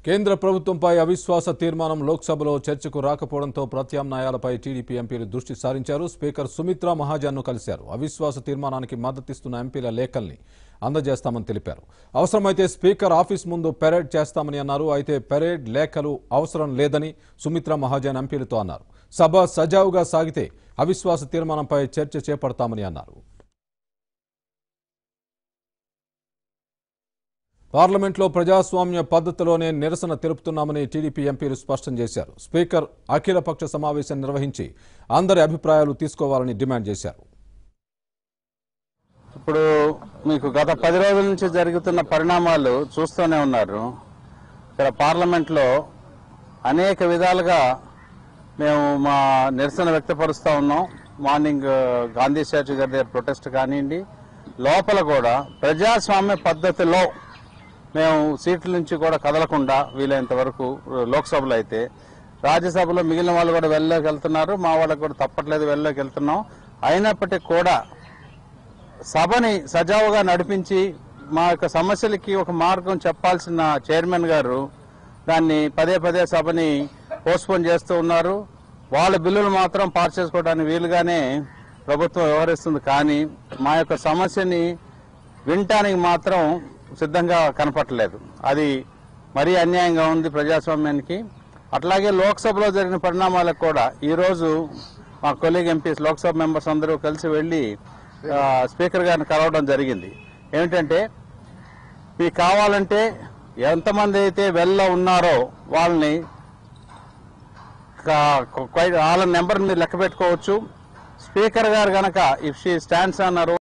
కేంద్ర ప్రభుత్వంపై అవిశ్వాస తీర్మానం లోక్సభలో చర్చకు రాకపోవడంతో ప్రత్యామ్నాయాలపై టీడీపీ ఎంపీలు దృష్టి సారించారు స్పీకర్ సుమిత్రా మహాజన్ను కలిశారు అవిశ్వాస తీర్మానానికి మద్దతిస్తున్న ఎంపీల లేఖల్ని అందజేస్తామని తెలిపారు అవసరమైతే స్పీకర్ ఆఫీస్ ముందు పెరేడ్ చేస్తామని అన్నారు అయితే పెరేడ్ లేఖలు అవసరం లేదని సుమిత్రా మహాజన్ ఎంపీలతో అన్నారు సభ సజావుగా సాగితే అవిశ్వాస తీర్మానంపై చర్చ చేపడతామని అన్నారు పార్లమెంట్లో ప్రజాస్వామ్య పద్ధతిలోనే నిరసన తెలుపుతున్నామని టీడీపీ ఎంపీలు స్పష్టం చేశారు స్పీకర్ అఖిలపక్ష సమావేశం నిర్వహించి అందరి అభిప్రాయాలు తీసుకోవాలని డిమాండ్ చేశారు ఇప్పుడు మీకు గత పది రోజుల నుంచి జరుగుతున్న పరిణామాలు చూస్తూనే ఉన్నారు ఇక్కడ పార్లమెంట్లో అనేక విధాలుగా మేము మా నిరసన వ్యక్తపరుస్తూ ఉన్నాం మార్నింగ్ ఆ, గాంధీ స్టాచ్యూ గారి దగ్గర ప్రొటెస్ట్ కానివ్వండి లోపల కూడా ప్రజాస్వామ్య పద్ధతిలో మేము సీట్ల నుంచి కూడా కదలకుండా వీలైనంత వరకు లోక్సభలో అయితే రాజ్యసభలో మిగిలిన వాళ్ళు కూడా వెళ్ళలోకి వెళ్తున్నారు మా వాళ్ళకి కూడా తప్పట్లేదు వెళ్ళలోకి వెళ్తున్నాం అయినప్పటికీ కూడా సభని సజావుగా నడిపించి మా యొక్క సమస్యలకి ఒక మార్గం చెప్పాల్సిన చైర్మన్ గారు దాన్ని పదే పదే సభని పోస్ట్పోన్ చేస్తూ ఉన్నారు వాళ్ళ బిల్లులు మాత్రం పాస్ చేసుకోవడానికి వీలుగానే ప్రభుత్వం వ్యవహరిస్తుంది కానీ మా యొక్క సమస్యని వినటానికి మాత్రం సిద్ధంగా కనపట్టలేదు అది మరీ అన్యాయంగా ఉంది ప్రజాస్వామ్యానికి అట్లాగే లోక్సభలో జరిగిన పరిణామాలకు కూడా ఈరోజు మా కొలీగ్ ఎంపీస్ లోక్సభ మెంబర్స్ అందరూ కలిసి వెళ్ళి ఆ, స్పీకర్ గారిని కలవడం జరిగింది ఏమిటంటే మీకు కావాలంటే ఎంతమంది అయితే వెళ్ళ ఉన్నారో వాళ్ళని కా- కొ- వాళ్ళ నెంబర్ మీరు లెక్క పెట్టుకోవచ్చు స్పీకర్ గారు గనక ఇఫ్ షీ స్టాండ్స్ అన్నారు